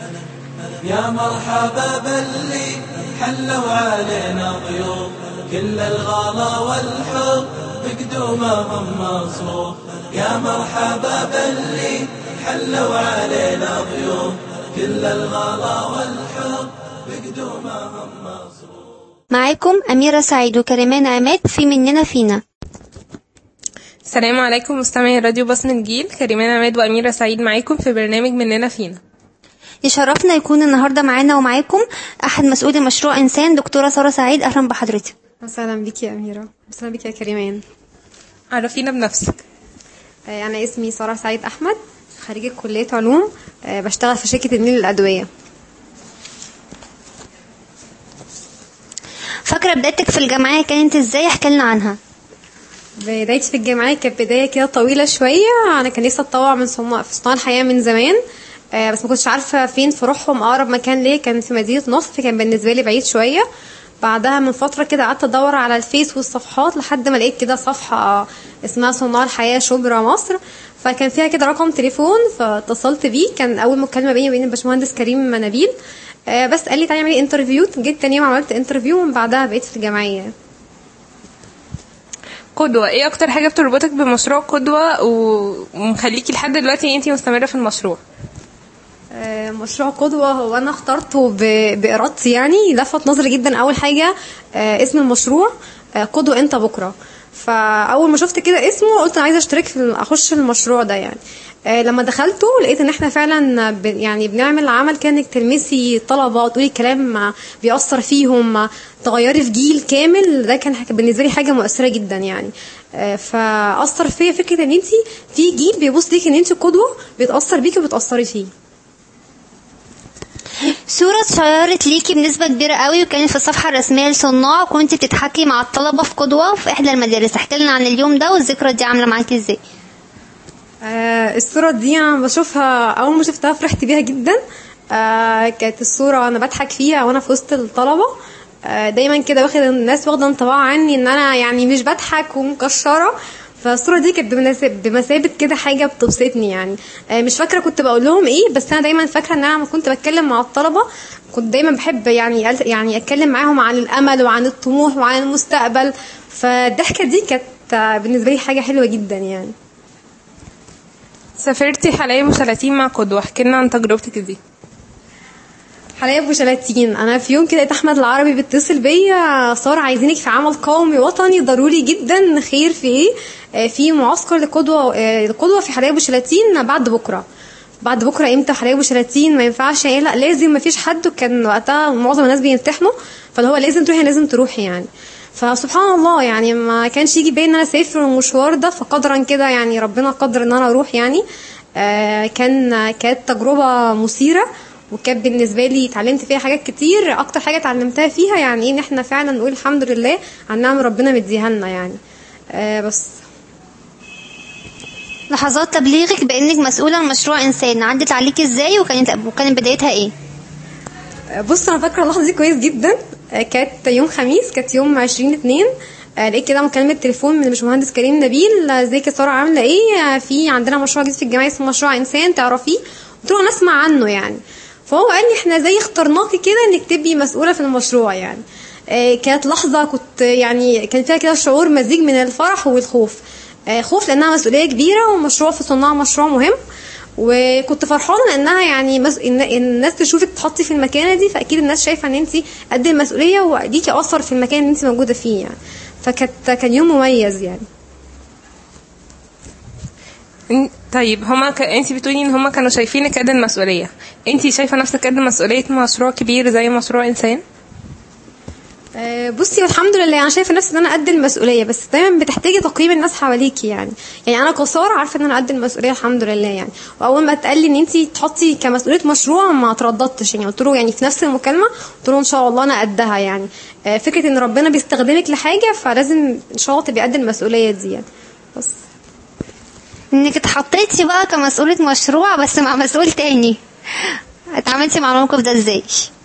يا مرحبا باللي حلوا علينا ضيوف كل الغلا والحب بقدومهم مصروف يا مرحبا باللي حلوا علينا ضيوف كل الغلا والحب بقدومهم مصروف معاكم أميرة سعيد وكريمان عماد في مننا فينا السلام عليكم مستمعي راديو بصم الجيل كريمان عماد وأميرة سعيد معاكم في برنامج مننا فينا يشرفنا يكون النهاردة معانا ومعاكم أحد مسؤولي مشروع إنسان دكتورة سارة سعيد أهلا بحضرتك اهلا بيكي يا اميره اهلا بيكي يا كريمان عرفينا بنفسك آه، انا اسمي ساره سعيد احمد خريجه كليه علوم آه، بشتغل في شركه النيل للادويه فاكرة بدايتك في الجامعة كانت إزاي احكي لنا عنها بدايتي في الجامعه كانت بدايه كده طويله شويه انا كان نفسي اتطوع من صناع في صناع الحياه من زمان آه، بس ما كنتش عارفه فين فروعهم اقرب مكان ليا كان في مدينه نصر فكان بالنسبه لي بعيد شويه بعدها من فتره كده قعدت ادور على الفيس والصفحات لحد ما لقيت كده صفحه اسمها صناع الحياه شبرا مصر فكان فيها كده رقم تليفون فاتصلت بيه كان اول مكالمه بيني وبين الباشمهندس كريم نبيل آه، بس قال لي تعالي اعملي انترفيو جيت تاني يوم عملت انترفيو ومن بعدها بقيت في الجمعيه قدوة ايه اكتر حاجة بتربطك بمشروع قدوة و- ومخليكي لحد دلوقتي انتي مستمرة في المشروع آه، مشروع قدوة هو أنا اخترته ب- بإرادتي يعني لفت نظري جدا أول حاجة آه، اسم المشروع آه، قدوة أنت بكرة فأول ما شفت كده اسمه قلت أنا عايزة أشترك في أخش المشروع ده يعني آه، لما دخلته لقيت ان احنا فعلا ب- يعني بنعمل عمل كده انك تلمسي طلبه وتقولي كلام بيأثر فيهم تغيري في جيل كامل ده كان حاجة- بالنسبه لي حاجه مؤثره جدا يعني آه، فاثر فيا فكره ان انت في جيل بيبص ليك ان انت قدوه بيتاثر بيكي وبتاثري فيه صورة اتشيرت ليكي بنسبة كبيرة قوي وكانت في الصفحة الرسمية لصناع وكنت بتضحكي مع الطلبة في قدوة في إحدى المدارس احكي لنا عن اليوم ده والذكرى دي عاملة معاكي ازاي آه الصورة دي أنا بشوفها أول ما شفتها فرحت بيها جدا آه كانت الصورة أنا بضحك فيها وأنا في وسط الطلبة آه دايما كده واخد الناس واخدة انطباع عني إن أنا يعني مش بضحك ومكشرة فالصورة دي كانت بمناسب بمثابة كده حاجة بتبسطني يعني آه مش فاكرة كنت بقول لهم ايه بس انا دايما فاكرة ان انا لما كنت بتكلم مع الطلبة كنت دايما بحب يعني أل- يعني اتكلم معاهم عن الامل وعن الطموح وعن المستقبل فالضحكة دي كانت آه، بالنسبة لي حاجة حلوة جدا يعني سافرتي حلايب وشلاتين مع قدوة احكي لنا عن تجربتك دي حلايب وشلاتين انا في يوم كده لقيت احمد العربي بيتصل بيا صار عايزينك في عمل قومي وطني ضروري جدا خير في ايه آه، في معسكر لقدوه آه، لقدوه في حلايب وشلاتين بعد بكره بعد بكره امتى حلايب وشلاتين ما ينفعش ايه لا لازم ما فيش حد وكان وقتها معظم الناس بيمتحنوا فاللي هو لازم تروحي لازم تروحي يعني فسبحان الله يعني ما كانش يجي بالي ان انا اسافر المشوار ده فقدرا كده يعني ربنا قدر ان انا اروح يعني آه كان كانت تجربه مثيره وكانت بالنسبه لي اتعلمت فيها حاجات كتير اكتر حاجه اتعلمتها فيها يعني ايه ان احنا فعلا نقول الحمد لله عن نعم ربنا مديها لنا يعني آه بس لحظات تبليغك بإنك مسؤولة عن مشروع إنسان عدت عليكي ازاي وكانت وكانت بدايتها ايه بص انا فاكره اللحظه دي كويس جدا آه، كانت يوم خميس كانت يوم 20 2 آه، لقيت كده مكالمه تليفون من الباشمهندس كريم نبيل آه، ازيك يا ساره عامله ايه آه، في عندنا مشروع جديد في الجامعه اسمه مشروع انسان تعرفيه قلت له انا اسمع عنه يعني فهو قال لي احنا زي اخترناكي كده انك تبقي مسؤوله في المشروع يعني آه، كانت لحظه كنت يعني كان فيها كده شعور مزيج من الفرح والخوف آه، خوف لانها مسؤوليه كبيره ومشروع في صناعه مشروع مهم وكنت فرحانه لانها يعني مس... إن... إن الناس تشوفك تحطي في المكانه دي فاكيد الناس شايفه ان انت قد المسؤوليه وليكي اثر في المكان اللي انت موجوده فيه يعني فكانت كان يوم مميز يعني إن- طيب هما ك... انتي بتقولي ان هما كانوا شايفينك قد المسؤولية انتي شايفة نفسك قد مسؤولية مشروع كبير زي مشروع انسان آه، بصي الحمد لله انا شايفه نفسي ان انا قد المسؤوليه بس دايما بتحتاجي تقييم الناس حواليكي يعني يعني انا كساره عارفه ان انا قد المسؤوليه الحمد لله يعني واول ما اتقال لي ان انت تحطي كمسؤوليه مشروع ما ترددتش يعني قلت له يعني في نفس المكالمه قلت له ان شاء الله انا قدها يعني آه، فكره ان ربنا بيستخدمك لحاجه فلازم ان شاء الله تبقي قد المسؤوليه دي يعني بس انك اتحطيتي بقى كمسؤولة مشروع بس مع مسؤول تاني اتعاملتي مع الموقف ده ازاي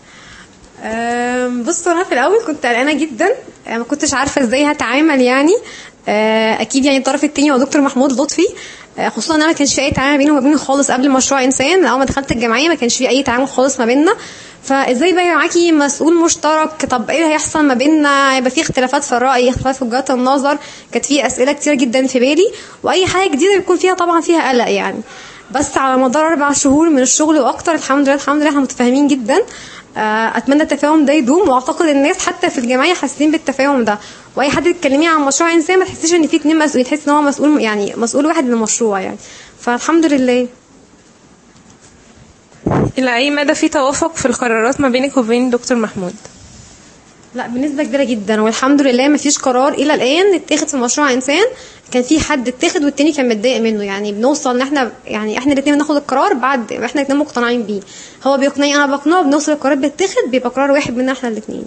أم، بص انا في الاول كنت قلقانه جدا أه، ما كنتش عارفه ازاي هتعامل يعني أه، اكيد يعني الطرف التاني هو دكتور محمود لطفي آه، خصوصا ان انا ما كانش في اي تعامل بيني وما بينه خالص قبل مشروع انسان اول ما دخلت الجمعيه ما كانش في اي تعامل خالص ما بيننا فازاي بقى يبقى معاكي مسؤول مشترك طب ايه اللي هيحصل ما بيننا يبقى في اختلافات في الراي اختلافات في وجهات النظر كانت في اسئله كتير جدا في بالي واي حاجه جديده بيكون فيها طبعا فيها قلق يعني بس على مدار اربع شهور من الشغل واكتر الحمد لله الحمد لله احنا متفاهمين جدا آه، اتمنى التفاهم ده يدوم واعتقد الناس حتى في الجمعيه حاسين بالتفاهم ده واي حد تتكلميه عن مشروع انسان ما تحسيش ان في اتنين مسؤولين تحس ان هو مسؤول يعني مسؤول واحد للمشروع يعني فالحمد لله الى اي مدى في توافق في القرارات ما بينك وبين دكتور محمود لا بنسبة كبيرة جدا والحمد لله ما فيش قرار إلى الآن اتاخد في مشروع إنسان كان في حد اتاخد والتاني كان متضايق منه يعني بنوصل ان احنا يعني احنا الاتنين بناخد القرار بعد ما احنا الاتنين مقتنعين بيه هو بيقنعني انا بقنعه بنوصل القرار بيتاخد بيبقى قرار واحد منا احنا الاتنين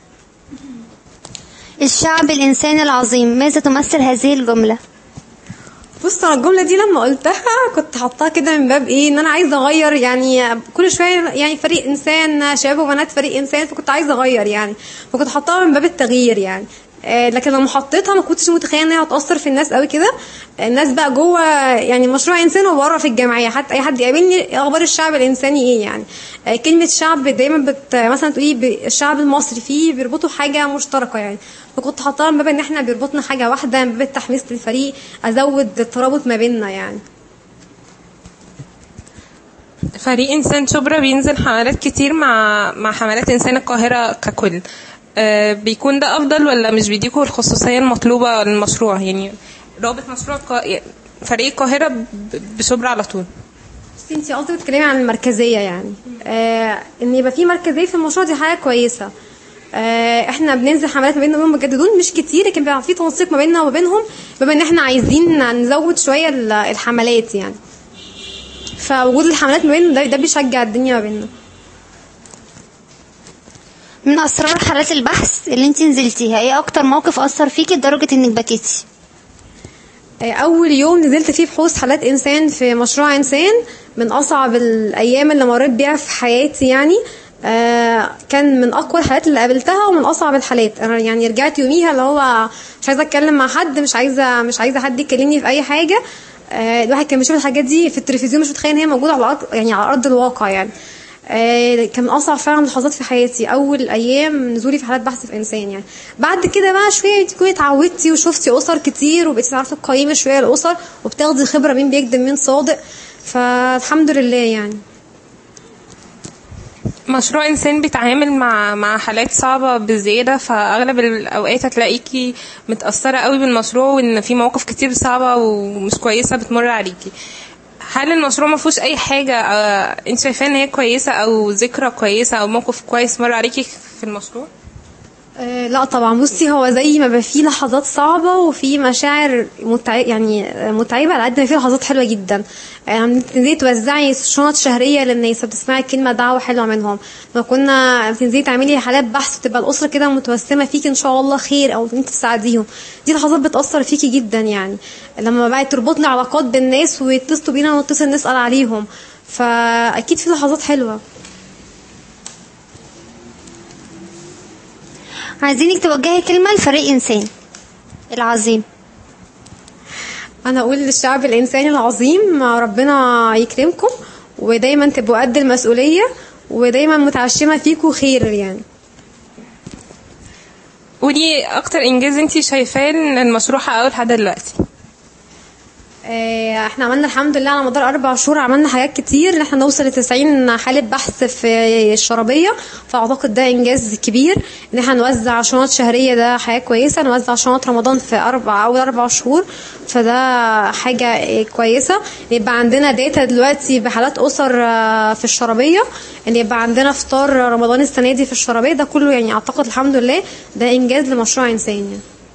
الشعب الإنساني العظيم ماذا تمثل هذه الجملة بص انا الجمله دي لما قلتها كنت حاطاها كده من باب ايه ان انا عايزه اغير يعني كل شويه يعني فريق انسان شباب وبنات فريق انسان فكنت عايزه اغير يعني فكنت حاطاها من باب التغيير يعني آه، لكن لما حطيتها ما كنتش متخيله ان هي هتاثر في الناس قوي كده الناس بقى جوه يعني مشروع انسان وبره في الجمعيه حتى اي حد يقابلني إيه اخبار الشعب الانساني ايه يعني آه، كلمه شعب دايما بت مثلا تقولي ب- الشعب المصري فيه بيربطوا حاجه مشتركه يعني فكنت حاطاها من باب ان احنا بيربطنا حاجه واحده من باب التحميس للفريق ازود الترابط ما بيننا يعني فريق انسان شبرا بينزل حملات كتير مع مع حملات انسان القاهره ككل آه، بيكون ده افضل ولا مش بيديكوا الخصوصيه المطلوبه للمشروع يعني رابط مشروع القا- فريق القاهره ب- بشبرا على طول بس انت قصدك بتتكلمي عن المركزيه يعني آه ان يبقى في مركزيه في المشروع دي حاجه كويسه آه احنا بننزل حملات ما بيننا وبين المجددون مش كتير لكن بيبقى في تنسيق ما بيننا وما بينهم بما ان احنا عايزين نزود شويه ال- الحملات يعني فوجود الحملات ما بيننا ده, ده بيشجع الدنيا ما بيننا من أسرار حالات البحث اللي انت نزلتيها ايه أكتر موقف أثر فيكي لدرجة انك بكيتي آه، اول يوم نزلت فيه بحوث حالات انسان في مشروع انسان من اصعب الايام اللي مريت بيها في حياتي يعني آه كان من اقوى الحالات اللي قابلتها ومن اصعب الحالات انا يعني رجعت يوميها اللي هو مش عايزه اتكلم مع حد مش عايزه مش عايزه حد يكلمني في اي حاجه آه الواحد كان بيشوف الحاجات دي في التلفزيون مش متخيل ان هي موجوده على الارض يعني على ارض الواقع يعني آه، كان من اصعب فعلا لحظات في حياتي اول ايام نزولي في حالات بحث في انسان يعني بعد كده بقى شويه تكوني اتعودتي وشفتي اسر كتير وبقيتي تعرفي تقيمي شويه الاسر وبتاخدي خبره مين بيكذب مين صادق فالحمد لله يعني مشروع انسان بيتعامل مع مع حالات صعبه بزياده فاغلب الاوقات هتلاقيكي متاثره قوي بالمشروع وان في مواقف كتير صعبه ومش كويسه بتمر عليكي هل المشروع ما فيهوش اي حاجه آه، انت شايفاه ان هي كويسه او ذكرى كويسه او موقف كويس مر عليكي في المشروع آه، لا طبعا بصي هو زي ما بقى فيه لحظات صعبة وفي مشاعر متعب يعني آه، متعبة على قد ما فيه لحظات حلوة جدا يعني بتنزلي توزعي شنط شهرية للناس وبتسمعي كلمة دعوة حلوة منهم لما كنا بتنزلي تعملي حالات بحث وتبقى الأسرة كده متوسمة فيكي إن شاء الله خير أو أنت تساعديهم دي لحظات بتأثر فيكي جدا يعني لما بقى تربطنا علاقات بالناس ويتصلوا بينا ونتصل نسأل عليهم فأكيد في لحظات حلوة عايزينك توجهي كلمة لفريق إنسان العظيم انا اقول للشعب الانساني العظيم ربنا يكرمكم ودايما تبقوا قد المسؤوليه ودايما متعشمه فيكم خير يعني قولي اكتر انجاز انت شايفاه ان المشروع حققه لحد دلوقتي آه، احنا عملنا الحمد لله على مدار اربع شهور عملنا حاجات كتير ان احنا نوصل ل 90 حاله بحث في الشرابيه فاعتقد ده انجاز كبير ان احنا نوزع شنط شهريه ده حاجه كويسه نوزع شنط رمضان في اربع اول اربع شهور فده حاجه آه، كويسه يبقى عندنا داتا دلوقتي بحالات اسر آه، في الشرابيه ان يبقى عندنا فطار رمضان السنه دي في الشرابيه ده كله يعني اعتقد الحمد لله ده انجاز لمشروع انسان يعني.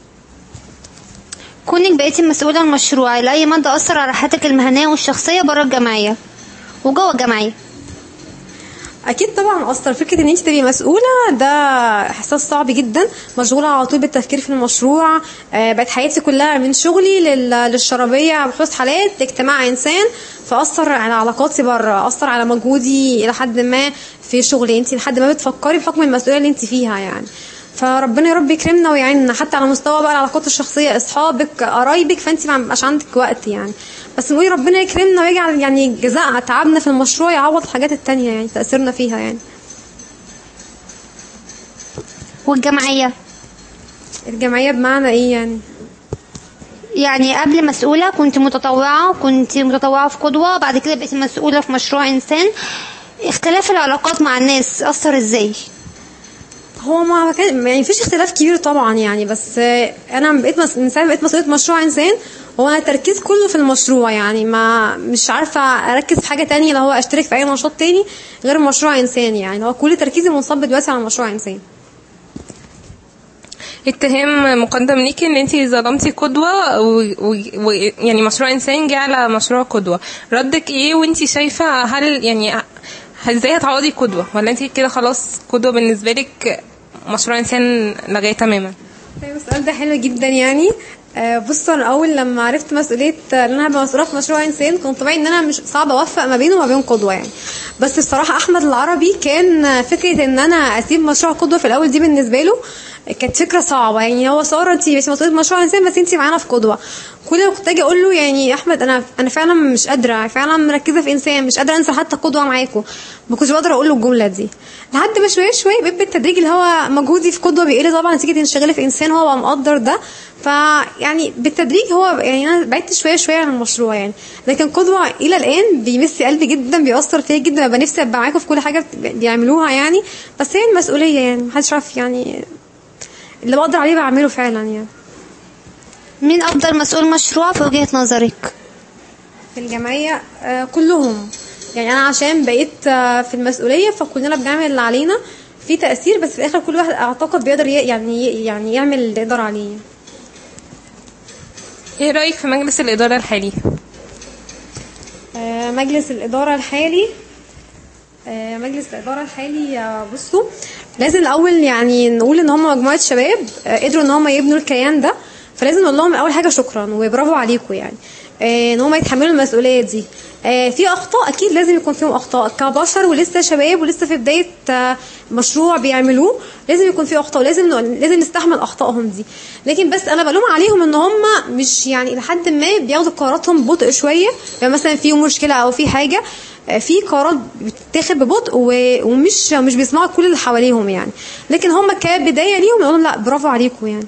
كونك بقيتي مسؤولة عن المشروع لأي مدى أثر على حياتك المهنية والشخصية بره الجمعية وجوه الجمعية اكيد طبعا اثر فكره ان انت تبقي مسؤوله ده احساس صعب جدا مشغوله على طول بالتفكير في المشروع آه، بقت حياتي كلها من شغلي لل- للشرابيه بحوث حالات لاجتماع انسان فاثر على علاقاتي بره اثر على مجهودي الى حد ما في شغلي انت لحد ما بتفكري بحكم المسؤوليه اللي انت فيها يعني فربنا يا رب يكرمنا ويعيننا حتى على مستوى بقى العلاقات الشخصيه اصحابك قرايبك فانت ما بيبقاش عندك وقت يعني بس نقول ربنا يكرمنا ويجعل يعني جزاء تعبنا في المشروع يعوض الحاجات التانية يعني تأثيرنا فيها يعني والجمعية الجمعية بمعنى ايه يعني يعني قبل مسؤولة كنت متطوعة كنت متطوعة في قدوة بعد كده بقيت مسؤولة في مشروع إنسان اختلاف العلاقات مع الناس أثر إزاي؟ هو ما كان يعني مفيش اختلاف كبير طبعا يعني بس آه، انا بقيت مس... من ساعه ما بقيت مسؤوليه مشروع انسان هو انا التركيز كله في المشروع يعني ما مش عارفه اركز في حاجه تانية اللي هو اشترك في اي نشاط تاني غير مشروع انسان يعني هو كل تركيزي منصب دلوقتي على مشروع انسان اتهام مقدم ليكي ان انت ظلمتي قدوة ويعني و... و... يعني مشروع انسان جه على مشروع قدوة ردك ايه وانت شايفة هل يعني ه- ازاي هتعوضي قدوة ولا انت كده خلاص قدوة بالنسبة لك مشروع انسان لغاية تماما طيب السؤال ده حلو جدا يعني آه، بص انا اول لما عرفت مسؤوليه آه، ان انا هبقى مسؤوله في مشروع انسان كنت طبيعي ان انا مش صعب اوفق ما بينه وما بين قدوه يعني بس الصراحه احمد العربي كان آه، فكره ان انا اسيب مشروع قدوه في الاول دي بالنسبه له كانت فكره صعبه يعني هو ساره انت مش مسؤوليه مشروع انسان بس انت معانا في قدوه كل ما كنت اجي اقول له يعني يا احمد انا انا فعلا مش قادره فعلا مركزه في انسان مش قادره انسى حتى قدوه معاكم ما كنتش بقدر اقول له الجمله دي لحد ما شويه شويه بقيت بالتدريج اللي هو مجهودي في قدوه بيقل طبعا تيجي تنشغلي في انسان هو بقى مقدر ده فيعني بالتدريج هو يعني انا بعدت شويه شويه عن المشروع يعني لكن قدوه الى الان بيمس قلبي جدا بيأثر فيا جدا ببقى نفسي ابقى معاكم في كل حاجه بيعملوها يعني بس هي المسؤوليه يعني محدش عارف يعني اللي بقدر عليه بعمله فعلا يعني مين أفضل مسؤول مشروع في وجهة نظرك؟ في الجمعية آه، كلهم يعني أنا عشان بقيت آه، في المسؤولية فكلنا بنعمل اللي علينا في تأثير بس في الآخر كل واحد أعتقد بيقدر ي- يعني يعني يعمل اللي يقدر عليه ايه رأيك في مجلس الإدارة الحالي آه، مجلس الإدارة الحالي آه، مجلس الإدارة الحالي آه، بصوا لازم الأول يعني نقول إن هم مجموعة شباب آه، قدروا إن هم يبنوا الكيان ده فلازم نقول لهم أول حاجة شكرا وبرافو عليكم يعني آه، إن هم يتحملوا المسؤولية دي آه، في أخطاء أكيد لازم يكون فيهم أخطاء كبشر ولسه شباب ولسه في بداية آه، مشروع بيعملوه لازم يكون في أخطاء ولازم ن- لازم نستحمل أخطائهم دي لكن بس أنا بلوم عليهم إن هم مش يعني لحد ما بياخدوا قراراتهم ببطء شوية يعني مثلا في مشكلة أو في حاجة في قرارات بتتاخد ببطء و- ومش مش بيسمعوا كل اللي حواليهم يعني لكن هم كبدايه ليهم يقولوا لا برافو عليكم يعني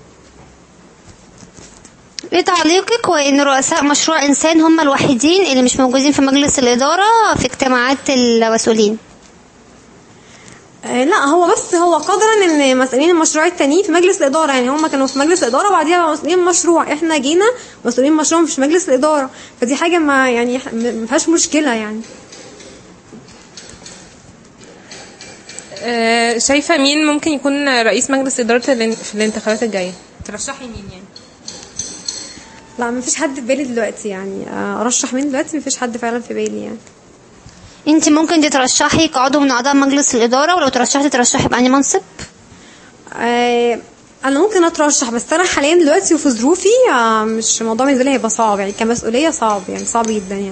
ايه تعليقك وان رؤساء مشروع انسان هم الوحيدين اللي مش موجودين في مجلس الاداره في اجتماعات المسؤولين آه، لا هو بس هو قدرا ان مسؤولين المشروع التانيين في مجلس الاداره يعني هم كانوا في مجلس الاداره وبعديها بقوا مسؤولين المشروع احنا جينا مسؤولين المشروع مش في مجلس الاداره فدي حاجه ما يعني ح- م- ما فيهاش مشكله يعني آه، شايفة مين ممكن يكون رئيس مجلس إدارة الان- في الانتخابات الجاية ترشحي مين يعني لا ما فيش حد في بالي دلوقتي يعني آه، ارشح مين دلوقتي ما فيش حد فعلا في بالي يعني انت ممكن تترشحي كعضو من اعضاء مجلس الاداره ولو ترشحتي ترشحي بأنهي منصب آه، انا ممكن اترشح بس انا حاليا دلوقتي وفي ظروفي آه، مش الموضوع بالنسبه لي هيبقى صعب يعني كمسؤوليه صعب يعني صعب جدا يعني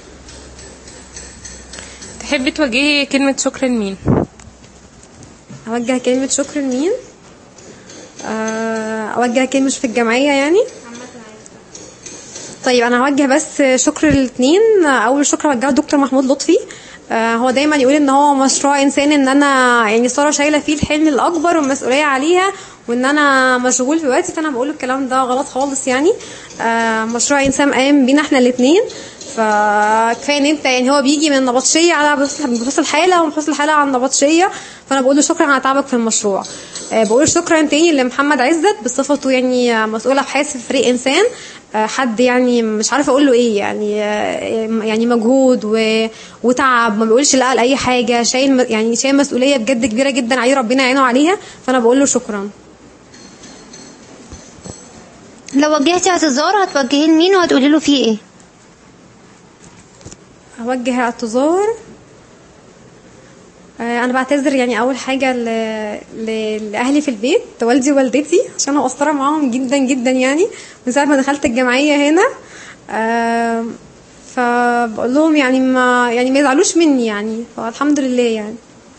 تحبي توجهي كلمة شكر لمين اوجه كلمه شكر لمين آه، اوجه كلمه في الجمعيه يعني طيب انا هوجه بس شكر الاثنين اول شكر اوجهه لدكتور محمود لطفي آه، هو دايما يقول ان هو مشروع انساني ان انا يعني ساره شايله فيه الحلم الاكبر والمسؤوليه عليها وان انا مشغول في وقتي فانا بقول الكلام ده غلط خالص يعني آه، مشروع انسان قام بينا احنا الاثنين فكفايه ان انت يعني هو بيجي من النبطشيه على بحوث بحوث الحاله وبحوث الحاله على النبطشيه فانا بقول له شكرا على تعبك في المشروع آه، بقول شكرا تاني لمحمد عزت بصفته يعني آه، مسؤول ابحاث في فريق انسان آه، حد يعني مش عارفه اقول له ايه يعني آه، يعني مجهود و... وتعب ما بيقولش لا لاي حاجه شايل م- يعني شايل مسؤوليه بجد كبيره جدا عليه ربنا يعينه عليها فانا بقول له شكرا لو وجهتي اعتذار هتوجهيه لمين وهتقولي له فيه ايه اوجه اعتذار آه، انا بعتذر يعني اول حاجه ل... ل... لاهلي في البيت والدي ووالدتي عشان انا مقصره معاهم جدا جدا يعني من ساعه ما دخلت الجمعيه هنا آه، فبقول لهم يعني ما يعني ما يزعلوش مني يعني فالحمد لله يعني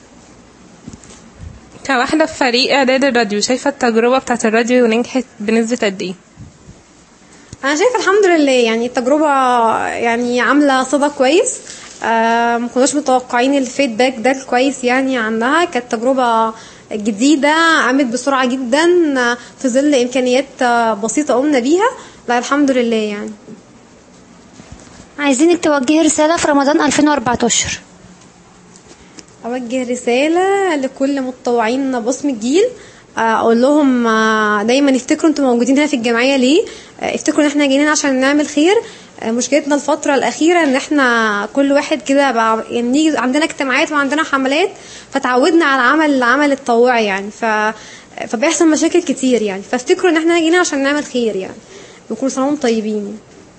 كواحدة في فريق إعداد الراديو شايفة التجربة بتاعة الراديو نجحت بنسبة قد إيه؟ انا شايفه الحمد لله يعني التجربه يعني عامله صدى كويس آه، ما كناش متوقعين الفيدباك ده كويس يعني عنها كانت تجربه جديده قامت بسرعه جدا آه، في ظل امكانيات آه، بسيطه قمنا بيها لا الحمد لله يعني عايزينك توجهي رسالة في رمضان 2014 اوجه رساله لكل متطوعين بصم الجيل آه، اقول لهم آه، دايما افتكروا انتوا موجودين هنا في الجمعيه ليه آه، افتكروا ان احنا جايين هنا عشان نعمل خير آه، مشكلتنا الفتره الاخيره ان احنا كل واحد كده بقى يعني نيجي عندنا اجتماعات وعندنا حملات فتعودنا على العمل العمل التطوعي يعني ف فبيحصل مشاكل كتير يعني فافتكروا ان احنا جايين هنا عشان نعمل خير يعني وكل سنه وانتم طيبين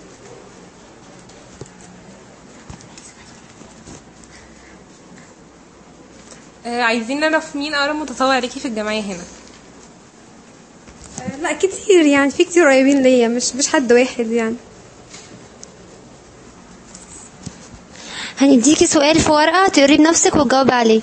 آه، عايزين نعرف مين اقرب متطوع ليكي في الجمعيه هنا آه، لا كتير يعني في كتير قريبين ليا مش مش حد واحد يعني هنديكي سؤال في ورقة تقري بنفسك وتجاوبي عليه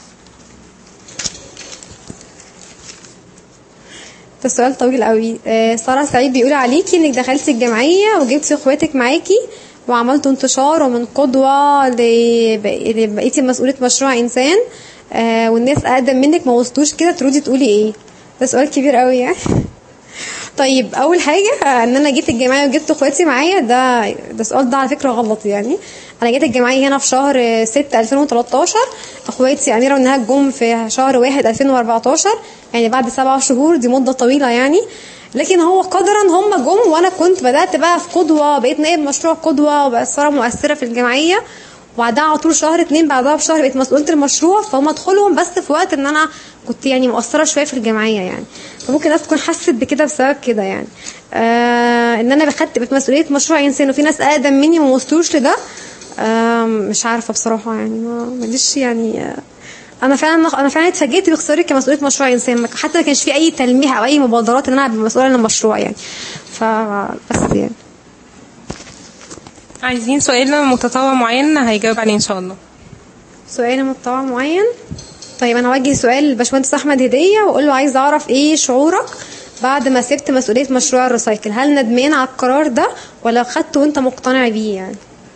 ده سؤال طويل قوي آه، سارة سعيد بيقول عليكي انك دخلتي الجمعية وجبتي اخواتك معاكي وعملتوا انتشار ومن قدوة ل- لبقيتي مسؤولة مشروع انسان آه، والناس اقدم منك ما وصلوش كده تردي تقولي ايه ده سؤال كبير قوي يعني طيب اول حاجه آه، ان انا جيت الجمعيه وجبت اخواتي معايا ده ده السؤال ده على فكره غلط يعني انا جيت الجمعيه هنا في شهر 6 2013 اخواتي اميره ونهاد جم في شهر 1 2014 يعني بعد سبع شهور دي مده طويله يعني لكن هو قدرا هم جم وانا كنت بدات بقى في قدوه بقيت نائب مشروع قدوه وبقيت صاره مؤثره في الجمعيه وبعدها على طول شهر اتنين بعدها بشهر بقيت مسؤولة المشروع فهم ادخلهم بس في وقت ان انا كنت يعني مؤثرة شوية في الجمعية يعني فممكن الناس تكون حست بكده بسبب كده يعني آه ان انا بخدت بقيت مسؤولية مشروع انسان وفي ناس اقدم مني وما وصلوش لده آه مش عارفة بصراحة يعني ما ماليش يعني آه انا فعلا انا فعلا اتفاجئت باختياري كمسؤوليه مشروع انسان ما- حتى ما كانش في اي تلميح او اي مبادرات ان انا ابقى مسؤوله عن المشروع يعني فبس يعني عايزين سؤال متطوع معين هيجاوب عليه ان شاء الله سؤال متطوع معين طيب انا هوجه سؤال للباشمهندس احمد هديه واقول له عايز اعرف ايه شعورك بعد ما سبت مسؤوليه مشروع الريسايكل هل ندمان على القرار ده ولا خدته وانت مقتنع بيه يعني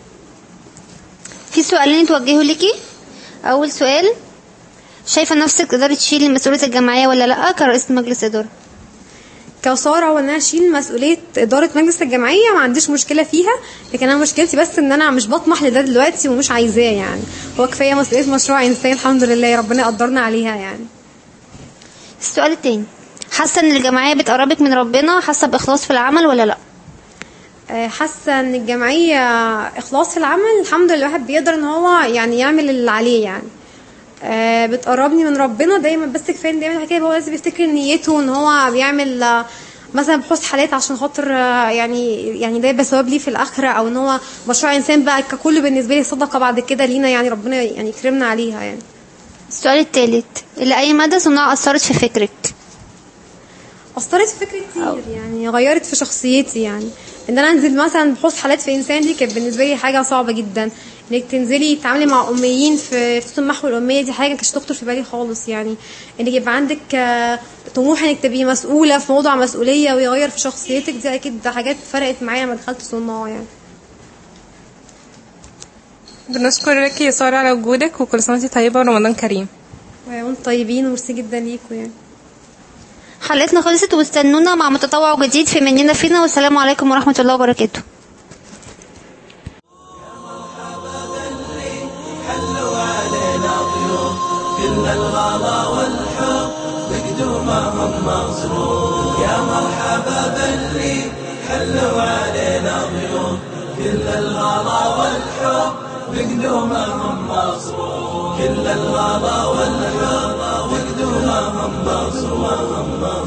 في سؤالين توجهوا ليكي اول سؤال شايفه نفسك تقدري تشيلي مسؤوليه الجمعيه ولا لا كرئيسه مجلس اداره كسارة وان انا اشيل مسؤوليه اداره مجلس الجمعيه ما عنديش مشكله فيها لكن انا مشكلتي بس ان انا مش بطمح لده دلوقتي ومش عايزاه يعني هو كفايه مسؤوليه مشروع انسان الحمد لله ربنا يقدرنا عليها يعني السؤال التاني حاسه ان الجمعيه بتقربك من ربنا حاسه باخلاص في العمل ولا لا آه، حاسه ان الجمعيه اخلاص في العمل الحمد لله الواحد بيقدر ان هو يعني يعمل اللي عليه يعني آه، بتقربني من ربنا دايما بس كفايه إن دايما الحكايه هو لازم بيفتكر نيته ان هو بيعمل آه، مثلا بحوث حالات عشان خاطر آه، يعني يعني ده يبقى ثواب ليه في الاخره او ان هو مشروع انسان بقى ككل بالنسبه لي صدقه بعد كده لينا يعني ربنا يعني يكرمنا عليها يعني السؤال التالت الى اي مدى صناعه اثرت في فكرك اثرت في فكري كتير يعني غيرت في شخصيتي يعني ان انا انزل مثلا بحوث حالات في انسان دي كانت بالنسبه لي حاجه صعبه جدا انك تنزلي تتعاملي مع اميين في في سن محو الاميه دي حاجه ما كانتش تخطر في بالي خالص يعني انك يبقى عندك آه، طموح انك تبقي مسؤوله في موضوع مسؤوليه ويغير في شخصيتك دي اكيد ده حاجات فرقت معايا لما دخلت صناعه يعني بنشكرك يا ساره على وجودك وكل سنه وانت طيبه ورمضان كريم وانتم طيبين وميرسي جدا ليكم يعني حلقتنا خلصت واستنونا مع متطوع جديد في مننا فينا والسلام عليكم ورحمه الله وبركاته حلوا علينا ضيوف كل الغلا والحب بقدومهم مصروف يا مرحبا باللي حلوا علينا ضيوف كل الغلا والحب بقدومهم مصروف كل الغلا والحب بقدومهم مصروف